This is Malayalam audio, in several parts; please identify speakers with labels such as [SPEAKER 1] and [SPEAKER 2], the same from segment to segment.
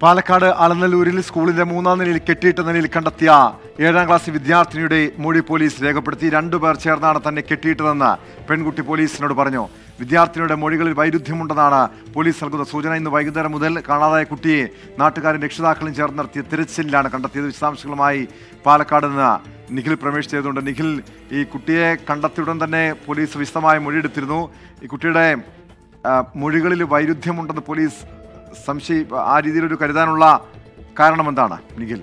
[SPEAKER 1] പാലക്കാട് അളനല്ലൂരിൽ സ്കൂളിന്റെ മൂന്നാം നിലയിൽ കെട്ടിയിട്ട നിലയിൽ കണ്ടെത്തിയ ഏഴാം ക്ലാസ് വിദ്യാർത്ഥിനിയുടെ മൊഴി പോലീസ് രേഖപ്പെടുത്തി രണ്ടുപേർ ചേർന്നാണ് തന്നെ കെട്ടിയിട്ടതെന്ന് പെൺകുട്ടി പോലീസിനോട് പറഞ്ഞു വിദ്യാർത്ഥിനിയുടെ മൊഴികളിൽ വൈരുദ്ധ്യമുണ്ടെന്നാണ് പോലീസ് നൽകുന്ന സൂചന ഇന്ന് വൈകുന്നേരം മുതൽ കാണാതായ കുട്ടിയെ നാട്ടുകാരും രക്ഷിതാക്കളും ചേർന്ന് നടത്തിയ തിരച്ചിലിലാണ് കണ്ടെത്തിയത് വിശദാംശങ്ങളുമായി പാലക്കാട് നിന്ന് നിഖിൽ പ്രവേശ് ചെയ്തുകൊണ്ട് നിഖിൽ ഈ കുട്ടിയെ കണ്ടെത്തിയ ഉടൻ തന്നെ പോലീസ് വിശദമായ മൊഴിയെടുത്തിരുന്നു ഈ കുട്ടിയുടെ ആ, മൊഴികളിൽ വൈരുദ്ധ്യമുണ്ടെന്ന് പോലീസ് സംശയി ആ രീതിയിലൊരു കരുതാനുള്ള കാരണം എന്താണ് നിഖിൽ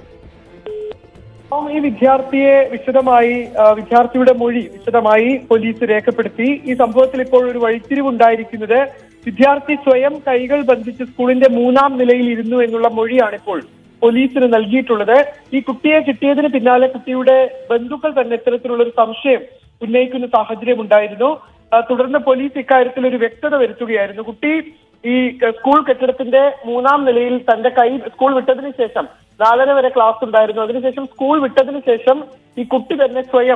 [SPEAKER 2] അപ്പം ഈ വിദ്യാർത്ഥിയെ വിശദമായി ആ, വിദ്യാർത്ഥിയുടെ മൊഴി വിശദമായി പോലീസ് രേഖപ്പെടുത്തി ഈ സംഭവത്തിൽ ഇപ്പോൾ ഒരു വഴിത്തിരിവുണ്ടായിരിക്കുന്നത് വിദ്യാർത്ഥി സ്വയം കൈകൾ ബന്ധിച്ച് സ്കൂളിന്റെ മൂന്നാം നിലയിൽ ഇരുന്നു എന്നുള്ള മൊഴിയാണ് ഇപ്പോൾ പോലീസിന് നൽകിയിട്ടുള്ളത് ഈ കുട്ടിയെ കിട്ടിയതിന് പിന്നാലെ കുട്ടിയുടെ ബന്ധുക്കൾ തന്നെ ഇത്തരത്തിലുള്ള ഒരു സംശയം ഉന്നയിക്കുന്ന സാഹചര്യം ഉണ്ടായിരുന്നു ആ, തുടർന്ന് പോലീസ് ഇക്കാര്യത്തിൽ ഒരു വ്യക്തത വരുത്തുകയായിരുന്നു കുട്ടി ഈ ക- സ്കൂൾ കെട്ടിടത്തിന്റെ മൂന്നാം നിലയിൽ തന്റെ കൈ സ്കൂൾ വിട്ടതിന് ശേഷം നാലര വരെ ക്ലാസ് ഉണ്ടായിരുന്നു അതിനുശേഷം സ്കൂൾ വിട്ടതിന് ശേഷം ഈ കുട്ടി തന്നെ സ്വയം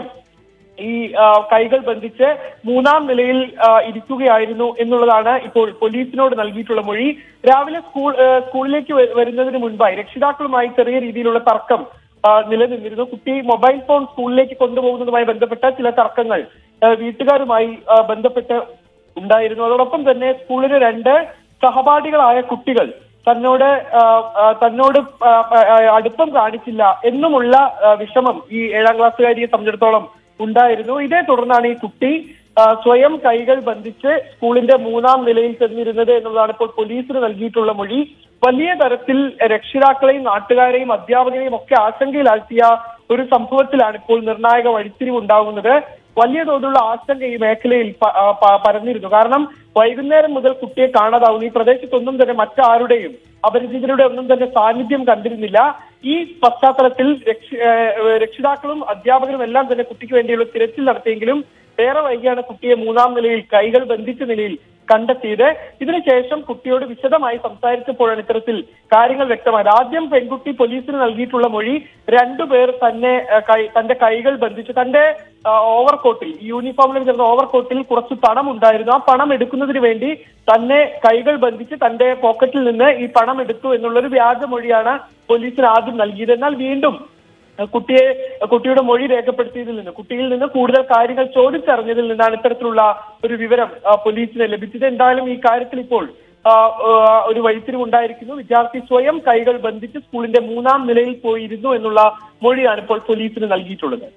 [SPEAKER 2] ഈ ആ, കൈകൾ ബന്ധിച്ച് മൂന്നാം നിലയിൽ ആ, ഇരിക്കുകയായിരുന്നു എന്നുള്ളതാണ് ഇപ്പോൾ പോലീസിനോട് നൽകിയിട്ടുള്ള മൊഴി രാവിലെ സ്കൂൾ ആ, സ്കൂളിലേക്ക് വ- വരുന്നതിന് മുൻപായി രക്ഷിതാക്കളുമായി ചെറിയ രീതിയിലുള്ള തർക്കം ആ, നിലനിന്നിരുന്നു കുട്ടി മൊബൈൽ ഫോൺ സ്കൂളിലേക്ക് കൊണ്ടുപോകുന്നതുമായി ബന്ധപ്പെട്ട ചില തർക്കങ്ങൾ ആ, വീട്ടുകാരുമായി ആ, ബന്ധപ്പെട്ട് ഉണ്ടായിരുന്നു അതോടൊപ്പം തന്നെ സ്കൂളിലെ രണ്ട് സഹപാഠികളായ കുട്ടികൾ തന്നോട് ആ, ആ, തന്നോട് ആ, ആ, അടുപ്പം കാണിച്ചില്ല എന്നുമുള്ള ആ, വിഷമം ഈ ഏഴാം ക്ലാസ്സുകാരിയെ സംബന്ധിച്ചിടത്തോളം ഉണ്ടായിരുന്നു ഇതേ തുടർന്നാണ് ഈ കുട്ടി ആ, സ്വയം കൈകൾ ബന്ധിച്ച് സ്കൂളിന്റെ മൂന്നാം നിലയിൽ ചെന്നിരുന്നത് എന്നുള്ളതാണ് ഇപ്പോൾ പോലീസിന് നൽകിയിട്ടുള്ള മൊഴി വലിയ തരത്തിൽ രക്ഷിതാക്കളെയും നാട്ടുകാരെയും അധ്യാപകരെയും ഒക്കെ ആശങ്കയിലാഴ്ത്തിയ ഒരു സംഭവത്തിലാണ് ഇപ്പോൾ നിർണായക വഴിത്തിരിവ് ഉണ്ടാകുന്നത് വലിയ തോതിലുള്ള ആശങ്ക ഈ മേഖലയിൽ പ- ആ, പ- പരന്നിരുന്നു കാരണം വൈകുന്നേരം മുതൽ കുട്ടിയെ കാണാതാവുന്നു ഈ പ്രദേശത്തൊന്നും തന്നെ മറ്റാരുടെയും അപരിചിതരുടെ ഒന്നും തന്നെ സാന്നിധ്യം കണ്ടിരുന്നില്ല ഈ പശ്ചാത്തലത്തിൽ രക്ഷ- ഏഹ് രക്ഷിതാക്കളും അധ്യാപകരും എല്ലാം തന്നെ കുട്ടിക്ക് വേണ്ടിയുള്ള തിരച്ചിൽ നടത്തിയെങ്കിലും ഏറെ വൈകിയാണ് കുട്ടിയെ മൂന്നാം നിലയിൽ കൈകൾ ബന്ധിച്ച നിലയിൽ കണ്ടെത്തിയത് ഇതിനുശേഷം കുട്ടിയോട് വിശദമായി സംസാരിച്ചപ്പോഴാണ് ഇത്തരത്തിൽ കാര്യങ്ങൾ വ്യക്തമായത് ആദ്യം പെൺകുട്ടി പോലീസിന് നൽകിയിട്ടുള്ള മൊഴി രണ്ടുപേർ തന്നെ ഏഹ്, കൈ- തന്റെ കൈകൾ ബന്ധിച്ച് തന്റെ ഓവർകോട്ടിൽ യൂണിഫോമിൽ ചേർന്ന ഓവർകോട്ടിൽ കുറച്ച് പണം ഉണ്ടായിരുന്നു ആ പണം എടുക്കുന്നതിന് വേണ്ടി തന്നെ കൈകൾ ബന്ധിച്ച് തന്റെ പോക്കറ്റിൽ നിന്ന് ഈ പണം എടുത്തു എന്നുള്ളൊരു വ്യാജമൊഴിയാണ് പോലീസിന് ആദ്യം നൽകിയത് എന്നാൽ വീണ്ടും അഹ് കുട്ടിയെ കുട്ടിയുടെ മൊഴി രേഖപ്പെടുത്തിയതിൽ നിന്ന് കുട്ടിയിൽ നിന്ന് കൂടുതൽ കാര്യങ്ങൾ ചോദിച്ചറിഞ്ഞതിൽ നിന്നാണ് ഇത്തരത്തിലുള്ള ഒരു വിവരം ആ, പോലീസിന് ലഭിച്ചത് എന്തായാലും ഈ കാര്യത്തിൽ ഇപ്പോൾ ആ, ആ, ഒരു വഴിത്തിരിവുണ്ടായിരിക്കുന്നു വിദ്യാർത്ഥി സ്വയം കൈകൾ ബന്ധിച്ച് സ്കൂളിന്റെ മൂന്നാം നിലയിൽ പോയിരുന്നു എന്നുള്ള മൊഴിയാണ് ഇപ്പോൾ പോലീസിന് നൽകിയിട്ടുള്ളത്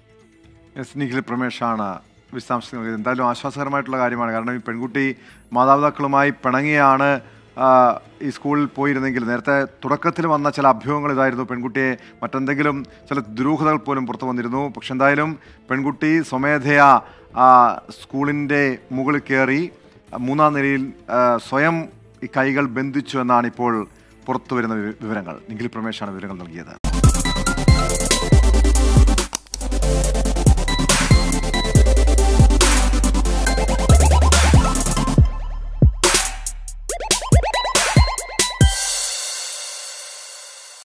[SPEAKER 1] എസ് നിഖിൽ പ്രമേഷാണ് വിശദാംശങ്ങൾ നൽകിയത് എന്തായാലും ആശ്വാസകരമായിട്ടുള്ള കാര്യമാണ് കാരണം ഈ പെൺകുട്ടി മാതാപിതാക്കളുമായി പിണങ്ങിയാണ് ആ, ഈ സ്കൂളിൽ പോയിരുന്നെങ്കിൽ നേരത്തെ തുടക്കത്തിൽ വന്ന ചില അഭ്യൂഹങ്ങൾ ഇതായിരുന്നു പെൺകുട്ടിയെ മറ്റെന്തെങ്കിലും ചില ദുരൂഹതകൾ പോലും പുറത്തു വന്നിരുന്നു പക്ഷെ എന്തായാലും പെൺകുട്ടി സ്വമേധയാ ആ, സ്കൂളിൻ്റെ മുകളിൽ കയറി മൂന്നാം നിലയിൽ ആ, സ്വയം ഈ കൈകൾ ബന്ധിച്ചു എന്നാണ് ഇപ്പോൾ പുറത്തു വരുന്ന വിവരങ്ങൾ നിഖിൽ പ്രമേഷാണ് വിവരങ്ങൾ നൽകിയത്